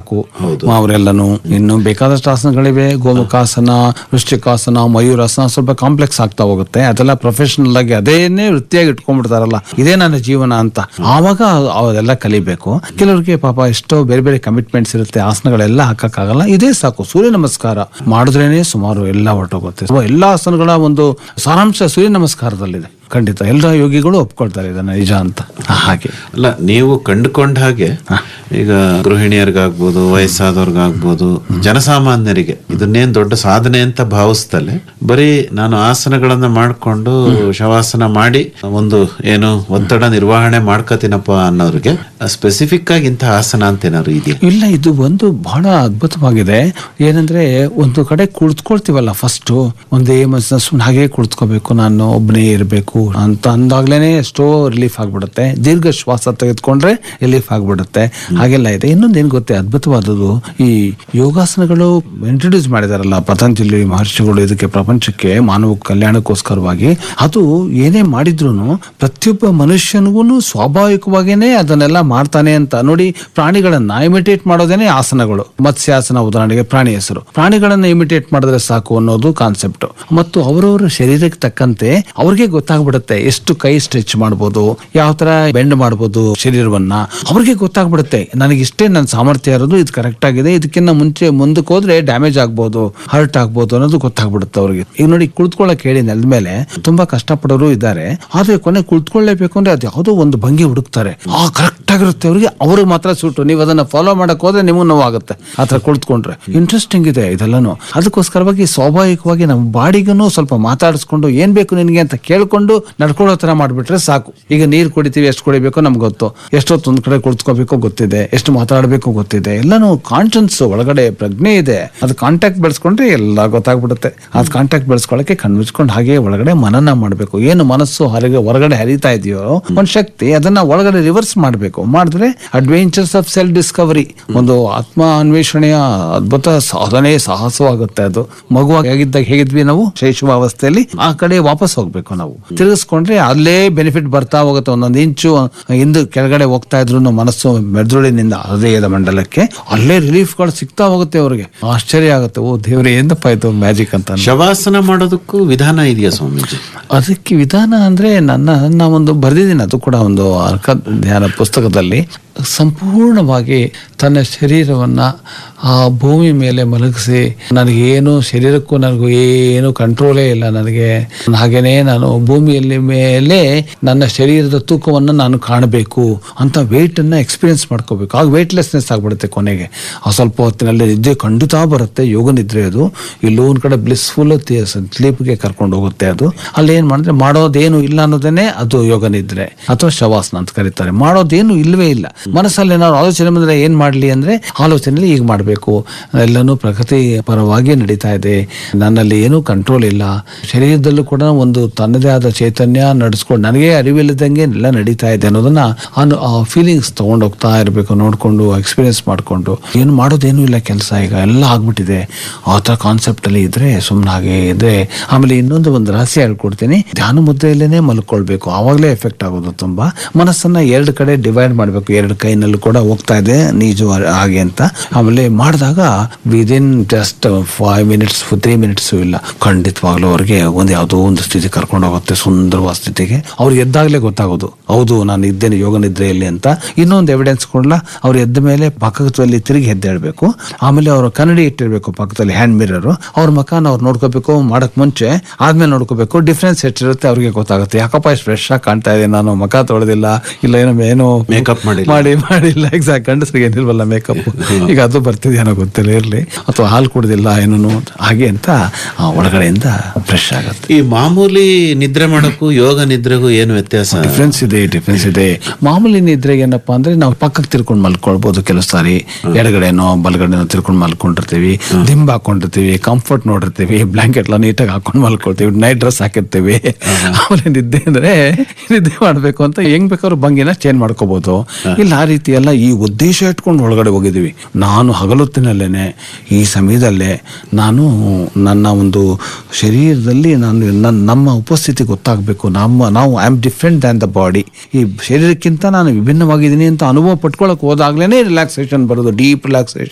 ಅವರೆಲ್ಲನು ಇನ್ನು ಬೇಕಾದಷ್ಟು ಆಸನಗಳಿವೆ ಗೋಮುಖಾಸನ ವೃಶ್ಚಿಕಾಸನ ಮಯೂರಾಸನ ಸ್ವಲ್ಪ ಕಾಂಪ್ಲೆಕ್ಸ್ ಆಗ್ತಾ ಹೋಗುತ್ತೆ ಅದೆಲ್ಲ ಪ್ರೊಫೆಷನಲ್ ಆಗಿ ಅದೇನೇ ವೃತ್ತಿಯಾಗಿ ಇಟ್ಕೊಂಡ್ಬಿಡ್ತಾರಲ್ಲ ಇದೇ ನನ್ನ ಜೀವನ ಅಂತ ಆವಾಗ ಅವೆಲ್ಲ ಕಲಿಬೇಕು ಕೆಲವರಿಗೆ ಪಾಪ ಎಷ್ಟೋ ಬೇರೆ ಬೇರೆ ಕಮಿಟ್ಮೆಂಟ್ಸ್ ಇರುತ್ತೆ ಆಸನಗಳೆಲ್ಲ ಹಾಕಕ್ಕಾಗಲ್ಲ ಇದೇ ಸಾಕು ಸೂರ್ಯ ನಮಸ್ಕಾರ ಮಾಡಿದ್ರೇನೆ ಸುಮಾರು ಎಲ್ಲ ಹೊರಟೋಗುತ್ತೆ So, ಎಲ್ಲ ಆಸನಗಳ ಒಂದು ಸಾರಾಂಶ ಸೂರ್ಯ ನಮಸ್ಕಾರದಲ್ಲಿದೆ ಖಂಡಿತ ಎಲ್ಲ ಯೋಗಿಗಳು ಒಪ್ಕೊಳ್ತಾರೆ ಇದನ್ನ ನಿಜ ಅಂತ ಹಾಗೆ ಅಲ್ಲ ನೀವು ಕಂಡುಕೊಂಡ ಹಾಗೆ ಈಗ ಗೃಹಿಣಿಯರಿಗಾಗ್ಬೋದು ವಯಸ್ಸಾದವ್ರಿಗಾಗ್ಬೋದು ಜನಸಾಮಾನ್ಯರಿಗೆ ಇದನ್ನೇನ್ ದೊಡ್ಡ ಸಾಧನೆ ಅಂತ ಭಾವಿಸ್ತಲೆ ಬರೀ ನಾನು ಆಸನಗಳನ್ನ ಮಾಡ್ಕೊಂಡು ಶವಾಸನ ಮಾಡಿ ಒಂದು ಏನು ಒತ್ತಡ ನಿರ್ವಹಣೆ ಮಾಡ್ಕೋತೀನಪ್ಪ ಅನ್ನೋರಿಗೆ ಸ್ಪೆಸಿಫಿಕ್ ಆಗಿ ಇಂಥ ಆಸನ ಅಂತ ಏನಾದ್ರು ಇದೆಯಾ ಇಲ್ಲ ಇದು ಒಂದು ಬಹಳ ಅದ್ಭುತವಾಗಿದೆ ಏನಂದ್ರೆ ಒಂದು ಕಡೆ ಕುಳಿತುಕೊಳ್ತೀವಲ್ಲ ಫಸ್ಟ್ ಒಂದೇ ಮನಸ್ಸಿನ ಸುಮ್ಮನೆ ಹಾಗೆ ಕುಳಿತುಕೋಬೇಕು ನಾನು ಒಬ್ಬನೇ ಇರಬೇಕು ಅಂತ ಅಂದಾಗ್ಲೇನೆ ಎಷ್ಟೋ ರಿಲೀಫ್ ಆಗ್ಬಿಡುತ್ತೆ ದೀರ್ಘ ಶ್ವಾಸ ತೆಗೆದುಕೊಂಡ್ರೆ ರಿಲೀಫ್ ಆಗ್ಬಿಡುತ್ತೆ ಹಾಗೆಲ್ಲ ಇದೆ ಇನ್ನೊಂದು ಏನ್ ಗೊತ್ತೇ ಅದ್ಭುತವಾದದ್ದು ಈ ಯೋಗಾಸನಗಳು ಇಂಟ್ರೊಡ್ಯೂಸ್ ಮಾಡಿದಾರಲ್ಲ ಪತಂಜಲಿ ಮಹರ್ಷಿಗಳು ಇದಕ್ಕೆ ಪ್ರಪಂಚಕ್ಕೆ ಮಾನವ ಕಲ್ಯಾಣಕ್ಕೋಸ್ಕರವಾಗಿ ಅದು ಏನೇ ಮಾಡಿದ್ರು ಪ್ರತಿಯೊಬ್ಬ ಮನುಷ್ಯನಿಗೂ ಸ್ವಾಭಾವಿಕವಾಗಿನೇ ಅದನ್ನೆಲ್ಲ ಮಾಡ್ತಾನೆ ಅಂತ ನೋಡಿ ಪ್ರಾಣಿಗಳನ್ನ ಇಮಿಟೇಟ್ ಮಾಡೋದೇನೆ ಆಸನಗಳು ಮತ್ಸ್ಯಾಸನ ಉದಾಹರಣೆಗೆ ಪ್ರಾಣಿ ಹೆಸರು ಪ್ರಾಣಿಗಳನ್ನ ಇಮಿಟೇಟ್ ಮಾಡಿದ್ರೆ ಸಾಕು ಅನ್ನೋದು ಕಾನ್ಸೆಪ್ಟ್ ಮತ್ತು ಅವರವರ ಶರೀರಕ್ಕೆ ತಕ್ಕಂತೆ ಅವ್ರಿಗೆ ಗೊತ್ತಾಗ್ಬಿಡುತ್ತೆ ಎಷ್ಟು ಕೈ ಸ್ಟ್ರೆಚ್ ಮಾಡ್ಬೋದು ಯಾವ ತರ ಬೆಂಡ್ ಮಾಡ್ಬೋದು ಶರೀರವನ್ನ ಅವ್ರಿಗೆ ಗೊತ್ತಾಗ್ಬಿಡುತ್ತೆ ನನಗೆ ಇಷ್ಟೇ ನನ್ನ ಸಾಮರ್ಥ್ಯ ಇರೋದು ಇದು ಕರೆಕ್ಟ್ ಆಗಿದೆ ಇದಕ್ಕಿಂತ ಮುಂಚೆ ಮುಂದಕ್ಕೆ ಹೋದ್ರೆ ಡ್ಯಾಮೇಜ್ ಆಗ್ಬೋದು ಹರ್ಟ್ ಆಗ್ಬೋದು ಅನ್ನೋದು ಗೊತ್ತಾಗ್ಬಿಡುತ್ತೆ ಅವ್ರಿಗೆ ಈಗ ನೋಡಿ ಕುಳಿತುಕೊಳ್ಳಕ್ ಹೇಳಿ ನೆಲದ ಮೇಲೆ ತುಂಬಾ ಕಷ್ಟಪಡೋರು ಇದ್ದಾರೆ ಆದ್ರೆ ಕೊನೆ ಕುಳಿತುಕೊಳ್ಳೇಬೇಕು ಅಂದ್ರೆ ಅದು ಯಾವುದೋ ಒಂದು ಭಂಗಿ ಹುಡುಕ್ತಾರೆ ಆ ಕರೆಕ್ಟ್ ಆಗಿರುತ್ತೆ ಅವ್ರಿಗೆ ಅವ್ರಿಗೆ ಮಾತ್ರ ಸೂಟು ನೀವು ಅದನ್ನ ಫಾಲೋ ಮಾಡಕ್ ಹೋದ್ರೆ ನಿಮಗೂ ನೋವಾಗುತ್ತೆ ಆತರ ಕುಳಿತುಕೊಂಡ್ರೆ ಇಂಟ್ರೆಸ್ಟಿಂಗ್ ಇದೆ ಇದೆಲ್ಲನು ಅದಕ್ಕೋಸ್ಕರವಾಗಿ ಸ್ವಾಭಾವಿಕವಾಗಿ ನಮ್ಮ ಬಾಡಿಗೂ ಸ್ವಲ್ಪ ಮಾತಾಡಿಸ್ಕೊಂಡು ಏನ್ ಬೇಕು ನಿನಗೆ ಅಂತ ಕೇಳ್ಕೊಂಡು ನಡ್ಕೊಳ್ಳೋ ತರ ಮಾಡ್ಬಿಟ್ರೆ ಸಾಕು ಈಗ ನೀರು ಕುಡಿತೀವಿ ಎಷ್ಟು ಕುಡಿಬೇಕು ನಮ್ಗೆ ಗೊತ್ತು ಎಷ್ಟೊತ್ತು ಒಂದ್ ಕಡೆ ಕುಳಿತುಕೋಬೇಕು ಗೊತ್ತಿದೆ ಎಷ್ಟು ಮಾತಾಡಬೇಕು ಗೊತ್ತಿದೆ ಎಲ್ಲಾನು ಕಾನ್ಶನ್ಸ್ ಒಳಗಡೆ ಪ್ರಜ್ಞೆ ಇದೆ ಅದು ಕಾಂಟ್ಯಾಕ್ಟ್ ಬೆಳೆಸ್ಕೊಂಡ್ರೆ ಎಲ್ಲ ಗೊತ್ತಾಗ್ಬಿಡುತ್ತೆ ಅದ್ ಕಾಂಟ್ಯಾಕ್ಟ್ ಬೆಳೆಸ್ಕೊಳಕ್ಕೆ ಕಣ್ಮುಚ್ಕೊಂಡು ಹಾಗೆ ಒಳಗಡೆ ಮನನ ಮಾಡಬೇಕು ಏನು ಮನಸ್ಸು ಹೊರಗೆ ಹೊರಗಡೆ ಹರಿತಾ ಇದೆಯೋ ಒಂದ್ ಶಕ್ತಿ ಅದನ್ನ ಒಳಗಡೆ ರಿವರ್ಸ್ ಮಾಡಬೇಕು ಮಾಡಿದ್ರೆ ಅಡ್ವೆಂಚರ್ಸ್ ಆಫ್ ಸೆಲ್ಫ್ ಡಿಸ್ಕವರಿ ಒಂದು ಆತ್ಮ ಅನ್ವೇಷಣೆಯ ಅದ್ಭುತ ಸಾಧನೆ ಸಾಹಸವಾಗುತ್ತೆ ಅದು ಮಗುವಾಗಿ ಆಗಿದ್ದಾಗ ಹೇಗಿದ್ವಿ ನಾವು ಶೈಶವಾವಸ್ಥೆಯಲ್ಲಿ ಆ ಕಡೆ ವಾಪಸ್ ಹೋಗ್ಬೇಕು ನಾವು ತಿರುಗಿಸ್ಕೊಂಡ್ರೆ ಅಲ್ಲೇ ಬೆನಿಫಿಟ್ ಬರ್ತಾ ಹೋಗುತ್ತೆ ಒಂದೊಂದು ಇಂಚು ಹಿಂದೆ ಕೆಳಗಡೆ ಹೋಗ್ತಾ ಇದ್ರು ಮನಸ್ಸು ಮೆದುಳಿನಿಂದ ಹೃದಯದ ಮಂಡಲಕ್ಕೆ ಅಲ್ಲೇ ರಿಲೀಫ್ಗಳು ಸಿಗ್ತಾ ಹೋಗುತ್ತೆ ಅವ್ರಿಗೆ ಆಶ್ಚರ್ಯ ಆಗುತ್ತೆ ಓ ದೇವ್ರೆ ಏನಪ್ಪ ಇದು ಮ್ಯಾಜಿಕ್ ಅಂತ ಶವಾಸನ ಮಾಡೋದಕ್ಕೂ ವಿಧಾನ ಇದೆಯಾ ಸ್ವಾಮೀಜಿ ಅದಕ್ಕೆ ವಿಧಾನ ಅಂದ್ರೆ ನನ್ನ ನನ್ನ ಒಂದು ಬರೆದಿದ್ದೀನಿ ಅದು ಕೂಡ ಒಂದು ಅರ್ಕ ಧ್ಯಾನ ಪುಸ್ತಕದಲ್ಲಿ ಸಂಪೂರ್ಣವಾಗಿ ತನ್ನ ಶರೀರವನ್ನ ಆ ಭೂಮಿ ಮೇಲೆ ಮಲಗಿಸಿ ನನಗೇನು ಶರೀರಕ್ಕೂ ನನಗೂ ಏನು ಕಂಟ್ರೋಲೇ ಇಲ್ಲ ನನಗೆ ಹಾಗೇನೆ ನಾನು ಭೂಮಿಯಲ್ಲಿ ಮೇಲೆ ನನ್ನ ಶರೀರದ ತೂಕವನ್ನು ನಾನು ಕಾಣಬೇಕು ಅಂತ weight ಅನ್ನ ಎಕ್ಸ್ಪೀರಿಯನ್ಸ್ ಮಾಡ್ಕೋಬೇಕು ಆಗ ವೆಯ್ಟ್ಲೆಸ್ನೆಸ್ ಆಗ್ಬಿಡುತ್ತೆ ಕೊನೆಗೆ ಆ ಸ್ವಲ್ಪ ಹೊತ್ತಿನಲ್ಲಿ ನಿದ್ದೆ ಖಂಡಿತ ಬರುತ್ತೆ ಯೋಗ ನಿದ್ರೆ ಅದು ಇಲ್ಲೂ ಒಂದ್ ಕಡೆ ಬ್ಲಿಸ್ಫುಲ್ ಸ್ಲೀಪ್ಗೆ ಕರ್ಕೊಂಡು ಹೋಗುತ್ತೆ ಅದು ಅಲ್ಲಿ ಏನ್ ಮಾಡಿದ್ರೆ ಮಾಡೋದೇನು ಇಲ್ಲ ಅನ್ನೋದೇನೆ ಅದು ಯೋಗ ನಿದ್ರೆ ಅಥವಾ ಶವಾಸನ ಅಂತ ಕರೀತಾರೆ ಮಾಡೋದೇನು ಇಲ್ವೇ ಇಲ್ಲ ಮನಸ್ಸಲ್ಲಿ ಏನಾದ್ರು ಆಲೋಚನೆ ಬಂದ್ರೆ ಏನ್ ಮಾಡ್ಲಿ ಅಂದ್ರೆ ಆಲೋಚನೆಯಲ್ಲಿ ಈಗ ಮಾಡಬೇಕು ಎಲ್ಲನೂ ಪ್ರಗತಿ ಪರವಾಗಿ ನಡೀತಾ ಇದೆ ನನ್ನಲ್ಲಿ ಏನೂ ಕಂಟ್ರೋಲ್ ಇಲ್ಲ ಶರೀರದಲ್ಲೂ ಕೂಡ ಒಂದು ತನ್ನದೇ ಆದ ಚೈತನ್ಯ ನಡೆಸ್ಕೊಂಡು ನನಗೆ ಅರಿವಿಲ್ಲದಂಗೆ ಎಲ್ಲ ನಡೀತಾ ಇದೆ ಅನ್ನೋದನ್ನ ಅನು- ಆ ಫೀಲಿಂಗ್ಸ್ ತಗೊಂಡೋಗ್ತಾ ಇರಬೇಕು ನೋಡ್ಕೊಂಡು ಎಕ್ಸ್ಪೀರಿಯನ್ಸ್ ಮಾಡ್ಕೊಂಡು ಏನು ಮಾಡೋದೇನು ಇಲ್ಲ ಕೆಲಸ ಈಗ ಎಲ್ಲ ಆಗ್ಬಿಟ್ಟಿದೆ ಆ ಥರ ಕಾನ್ಸೆಪ್ಟ್ ಅಲ್ಲಿ ಇದ್ರೆ ಸುಮ್ಮನೆ ಹಾಗೆ ಇದ್ರೆ ಆಮೇಲೆ ಇನ್ನೊಂದು ಒಂದು ರಹಸ್ಯ ಹೇಳ್ಕೊಡ್ತೀನಿ ಧ್ಯಾನ ಮುದ್ರೆಯಲ್ಲೇನೆ ಮಲ್ಕೊಳ್ಬೇಕು ಆವಾಗಲೇ ಎಫೆಕ್ಟ್ ಆಗೋದು ತುಂಬಾ ಮನಸ್ಸನ್ನ ಎರಡು ಕಡೆ ಡಿವೈಡ್ ಮಾಡಬೇಕು ಎರಡು ಕೈನಲ್ಲೂ ಕೂಡ ಹೋಗ್ತಾ ಇದೆ ನೀಜು ಹಾಗೆ ಅಂತ ಆಮೇಲೆ ಮಾಡಿದಾಗ within just five minutes three minutes ಇಲ್ಲ ಖಂಡಿತವಾಗ್ಲೂ ಅವ್ರಿಗೆ ಒಂದು ಯಾವುದೋ ಒಂದು ಸ್ಥಿತಿ ಕರ್ಕೊಂಡು ಹೋಗುತ್ತೆ ಸುಂದರವಾದ ಸ್ಥಿತಿಗೆ ಅವ್ರು ಎದ್ದಾಗಲೇ ಗೊತ್ತಾಗೋದು ಹೌದು ನಾನು ಇದ್ದೇನೆ ಯೋಗ ನಿದ್ರೆಯಲ್ಲಿ ಅಂತ ಇನ್ನೊಂದು ಎವಿಡೆನ್ಸ್ ಕೊಡ್ಲಾ ಅವ್ರು ಎದ್ದ ಮೇಲೆ ಪಕ್ಕದಲ್ಲಿ ತಿರುಗಿ ಎದ್ದೇಳ್ಬೇಕು ಆಮೇಲೆ ಅವರು ಕನ್ನಡಿ ಇಟ್ಟಿರ್ಬೇಕು ಪಕ್ಕದಲ್ಲಿ ಹ್ಯಾಂಡ್ ಮಿರರ್ ಅವ್ರ ಮಕಾನ ಅವ್ರು ನೋಡ್ಕೋಬೇಕು ಮಾಡಕ್ ಮುಂಚೆ ಆದ್ಮೇಲೆ ನೋಡ್ಕೋಬೇಕು ಡಿಫ್ರೆನ್ಸ್ ಎಷ್ಟಿರುತ್ತೆ ಅವ್ರಿಗೆ ಗೊತ್ತಾಗುತ್ತೆ ಯಾಕಪ್ಪ ಇಷ್ಟು ಫ್ರೆಶ್ ಆಗಿ ಕಾಣ್ತಾ ಇದೆ ನಾನು ಮಕ ತೊಳೆದಿಲ್ಲ ಇಲ್ಲ ಏನೋ ಏನೋ Makeup ಮಾಡಿಲ್ಲ. ಮಾಡಿ ಮಾಡಿಲ್ಲ ಎಕ್ಸಾಕ್ಟ್ ಗಂಡಸರಿಗೆ ಏನಿಲ್ವಲ್ಲ ಮೇಕಪ್ ಈಗ ಅದು ಬರ್ತಿದೆಯೇನೋ ಗೊತ್ತಿಲ್ಲ ಇರ್ಲಿ ಅಥವಾ ಹಾಲು ಕುಡ್ದಿಲ್ಲ ಏನೂ ಹಾಗೆ ಅಂತ ಆ, ಒಳಗಡೆಯಿಂದ ಫ್ರೆಶ್ ಆಗುತ್ತೆ ಈ ಮಾಮೂಲಿ ನಿದ್ರೆ ಮಾಡಕ್ಕೂ ಯೋಗ ನಿದ್ರೆಗೂ ಏನು ವ್ಯತ್ಯಾಸ ಡಿಫ್ರೆನ್ಸ್ ಇದೆ ಡಿಫ್ರೆನ್ಸ್ ಇದೆ ಮಾಮೂಲಿ ನಿದ್ರೆಗೆ ಏನಪ್ಪಾ ಅಂದ್ರೆ ನಾವು ಪಕ್ಕಕ್ಕೆ ತಿರ್ಕೊಂಡು ಮಲ್ಕೊಳ್ಬಹುದು ಕೆಲವು ಸಾರಿ ಎಡಗಡೆನೋ ಬಲಗಡೆನೋ ತಿರ್ಕೊಂಡು ಮಲ್ಕೊಂಡಿರ್ತೀವಿ ದಿಂಬ್ ಹಾಕೊಂಡಿರ್ತೀವಿ ಕಂಫರ್ಟ್ ನೋಡಿರ್ತೀವಿ ಬ್ಲಾಂಕೆಟ್ ಎಲ್ಲ ನೀಟಾಗಿ ಹಾಕೊಂಡು ಮಲ್ಕೊಳ್ತೀವಿ ನೈಟ್ ಡ್ರೆಸ್ ಹಾಕಿರ್ತೀವಿ ಆಮೇಲೆ ನಿದ್ದೆ ಅಂದ್ರೆ ನಿದ್ದೆ ಮಾಡ್ಬೇಕು ಅಂತ ಹೆಂಗ್ ಬೇಕಾದ್ರೂ ಭಂಗಿನ ಚೇಂಜ್ ಮಾಡ್ಕೋಬಹುದು ಇಲ್ಲ ಆ ರೀತಿ ಎಲ್ಲ ಈ ಉದ್ದೇಶ ಇಟ್ಕೊಂಡು ಒಳಗಡೆ ಹೋಗಿದೀವಿ ನಾನು ಹಗಲೊತ್ತಿನಲ್ಲೇನೆ ಈ ಸಮಯದಲ್ಲೇ ನಾನು ನನ್ನ ಒಂದು ಶರೀರದಲ್ಲಿ ನಾನು ನನ್ನ ನಮ್ಮ ಉಪಸ್ಥಿತಿ ಗೊತ್ತಾಗಬೇಕು ನಮ್ಮ ನಾವು I am different than the body ಈ ಶರೀರಕ್ಕಿಂತ ನಾನು ವಿಭಿನ್ನವಾಗಿದ್ದೀನಿ ಅಂತ ಅನುಭವ ಪಟ್ಕೊಳಕ್ ಹೋದಾಗ್ಲೇನೆ ರಿಲ್ಯಾಕ್ಸೇಷನ್ ಬರೋದು ಡೀಪ್ ರಿಲ್ಯಾಕ್ಸೇಷನ್